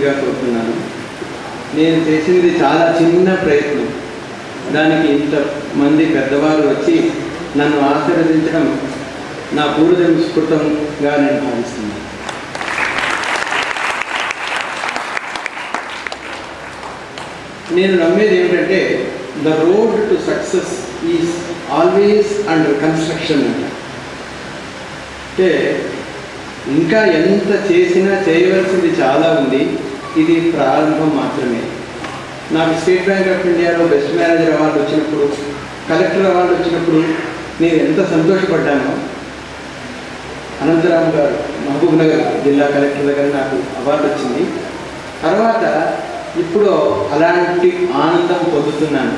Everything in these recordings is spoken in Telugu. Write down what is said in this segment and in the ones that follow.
మనస్ఫూర్తిగా కోరుతున్నాను నేను చేసింది చాలా చిన్న ప్రయత్నం దానికి ఇంతమంది పెద్దవారు వచ్చి నన్ను ఆశీర్వదించడం నా పూర్వజన్మ స్ఫుటంగా నేను భావిస్తున్నాను నేను నమ్మేది ఏమిటంటే the road to success is always under construction అంట అంటే ఇంకా ఎంత చేసినా చేయవలసింది చాలా ఉంది ఇది ప్రారంభం మాత్రమే నాకు స్టేట్ బ్యాంక్ ఆఫ్ ఇండియాలో బెస్ట్ మేనేజర్ అవార్డు వచ్చినప్పుడు కలెక్టర్ అవార్డు వచ్చినప్పుడు నేను ఎంత సంతోషపడ్డానో అనంతరామ్ గారు మహబూబ్ నగర్ జిల్లా కలెక్టర్ దగ్గర నాకు అవార్డు వచ్చింది తర్వాత ఇప్పుడు అలాంటి ఆనందం పొందుతున్నాను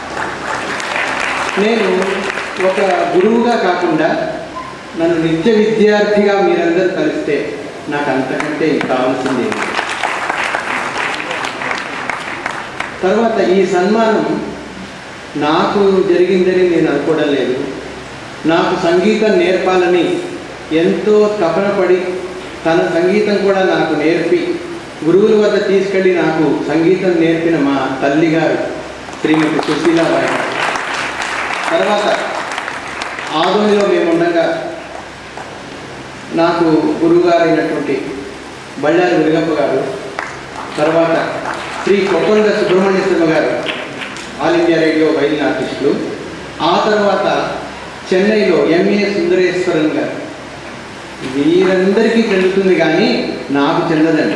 నేను ఒక గురువుగా కాకుండా నన్ను నిత్య విద్యార్థిగా మీరందరూ కలిస్తే నాకు అంతకంటే కావాల్సింది ఏమి? తర్వాత ఈ సన్మానం నాకు జరిగిందని నేను అనుకోవడం లేదు నాకు సంగీతం నేర్పాలని ఎంతో తపన పడి తన సంగీతం కూడా నాకు నేర్పి గురువుల వద్ద తీసుకెళ్ళి నాకు సంగీతం నేర్పిన మా తల్లిగారు శ్రీమతి సుశీలాబాయి గారు. తర్వాత ఆదోనిలో మేము ఉండగా నాకు గురువుగారైనటువంటి బళ్ళారి వెలుగప్ప గారు తర్వాత శ్రీ కొప్పండ సుబ్రహ్మణ్య శర్మ గారు ఆల్ ఇండియా రేడియో వైలిన్ ఆర్టిస్టులు ఆ తర్వాత చెన్నైలో ఎంఏ సుందరేశ్వరన్ గారు వీరందరికీ చెందుతుంది కానీ నాకు చెందదండి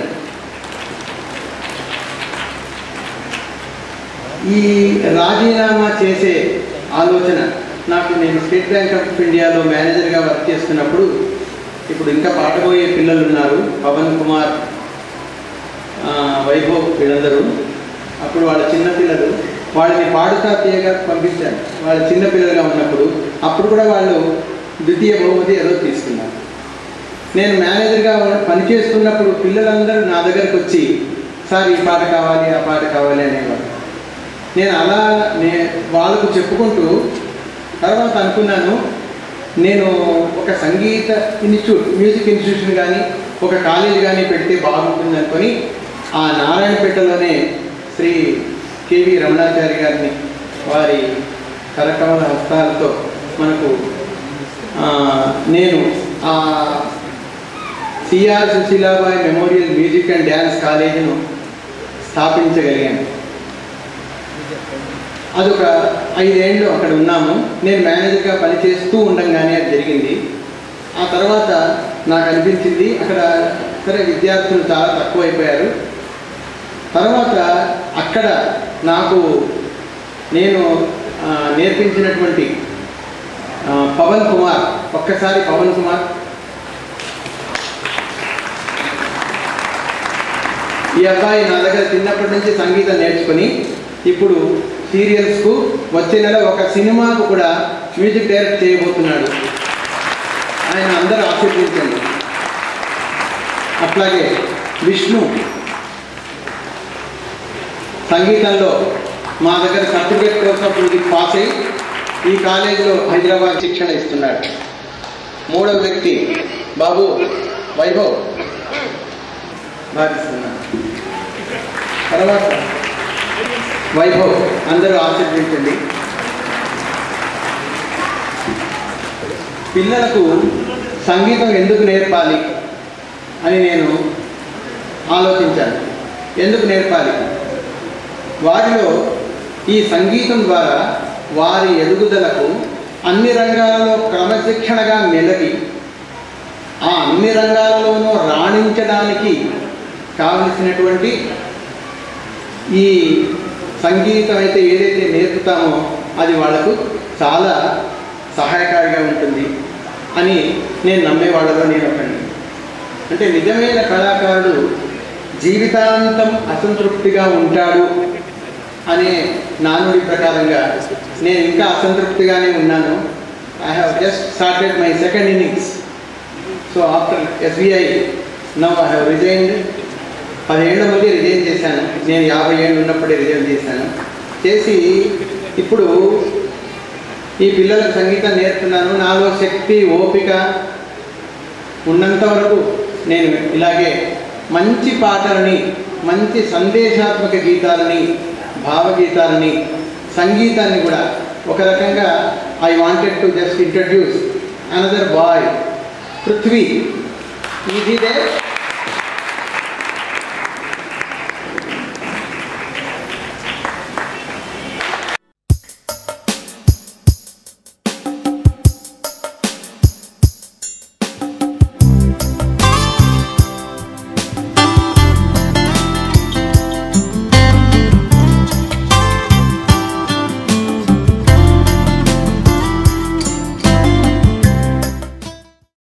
ఈ రాజీనామా చేసే ఆలోచన నాకు నేను స్టేట్ బ్యాంక్ ఆఫ్ ఇండియాలో మేనేజర్గా వర్క్ చేస్తున్నప్పుడు ఇప్పుడు ఇంకా పాటబోయే పిల్లలు ఉన్నారు పవన్ కుమార్ ఆ, వైభవ్ వీళ్ళందరూ అప్పుడు వాళ్ళ చిన్న పిల్లలు వాళ్ళని పాడుతా తీయగా పంపించాను వాళ్ళ చిన్న పిల్లలుగా ఉన్నప్పుడు అప్పుడు కూడా వాళ్ళు ద్వితీయ బహుమతి ఏదో తీసుకున్నారు నేను మేనేజర్గా పనిచేస్తున్నప్పుడు పిల్లలందరూ నా దగ్గరకు వచ్చి సార్ ఈ పాట కావాలి ఆ పాట కావాలి అనేవారు నేను అలా నే వాళ్ళకు చెప్పుకుంటూ తర్వాత అనుకున్నాను నేను ఒక సంగీత ఇన్స్టిట్యూట్ మ్యూజిక్ ఇన్స్టిట్యూషన్ కానీ ఒక కాలేజ్ కానీ పెడితే బాగుంటుంది అనుకొని ఆ నారాయణపేటలోనే శ్రీ కేవి రమణాచారి గారిని వారి కరకమల హస్తాలతో మనకు ఆ, నేను ఆ CR Sushilabai memorial music and dance కాలేజీను స్థాపించగలిగాను అదొక ఐదేళ్ళు అక్కడ ఉన్నాము నేను మేనేజర్గా పనిచేస్తూ ఉండంగానే అది జరిగింది ఆ తర్వాత నాకు అనిపించింది అక్కడ సరే విద్యార్థులు చాలా తక్కువైపోయారు తర్వాత అక్కడ నాకు నేను ఆ, నేర్పించినటువంటి ఆ, పవన్ కుమార్ ఒక్కసారి పవన్ కుమార్ ఈ అబ్బాయి నా దగ్గర చిన్నప్పటి నుంచి సంగీతం నేర్చుకుని ఇప్పుడు సీరియల్స్కు వచ్చే నెల ఒక సినిమాకు కూడా మ్యూజిక్ డైరెక్ట్ చేయబోతున్నాడు ఆయన అందరూ ఆశీర్వదించండి అట్లాగే విష్ణు సంగీతంలో మా దగ్గర సర్టిఫికేట్ కోసం ఇది పాస్ అయ్యి ఈ కాలేజీలో హైదరాబాద్ శిక్షణ ఇస్తున్నాడు మూడవ వ్యక్తి బాబు వైభవ్ భావిస్తున్నాను తర్వాత వైభవ్ అందరూ ఆశీర్వదించండి పిల్లలకు సంగీతం ఎందుకు నేర్పాలి అని నేను ఆలోచించాను ఎందుకు నేర్పాలి వారిలో ఈ సంగీతం ద్వారా వారి ఎదుగుదలకు అన్ని రంగాలలో క్రమశిక్షణగా మెలగి ఆ అన్ని రంగాలలోనూ రాణించడానికి కావలసినటువంటి ఈ సంగీతం అయితే ఏదైతే నేర్పుతామో అది వాళ్ళకు చాలా సహాయకారిగా ఉంటుంది అని నేను నమ్మే వాళ్ళలో నేను ఒకడిని అంటే నిజమైన కళాకారుడు జీవితాంతం అసంతృప్తిగా ఉంటాడు అనే నానుడి ప్రకారంగా నేను ఇంకా అసంతృప్తిగానే ఉన్నాను I have just started my second innings so after SBI now I have resigned పదిహేళ్ళ ముందే రిజైన్ చేశాను నేను యాభై ఏళ్ళు ఉన్నప్పుడే రిజైన్ చేశాను చేసి ఇప్పుడు ఈ పిల్లలకు సంగీతం నేర్పుతున్నాను నాలో శక్తి ఓపిక ఉన్నంత వరకు నేను ఇలాగే మంచి పాటలని మంచి సందేశాత్మక గీతాలని భావగీతాలని సంగీతాన్ని కూడా ఒక రకంగా I wanted to just introduce another boy Prithvi easy they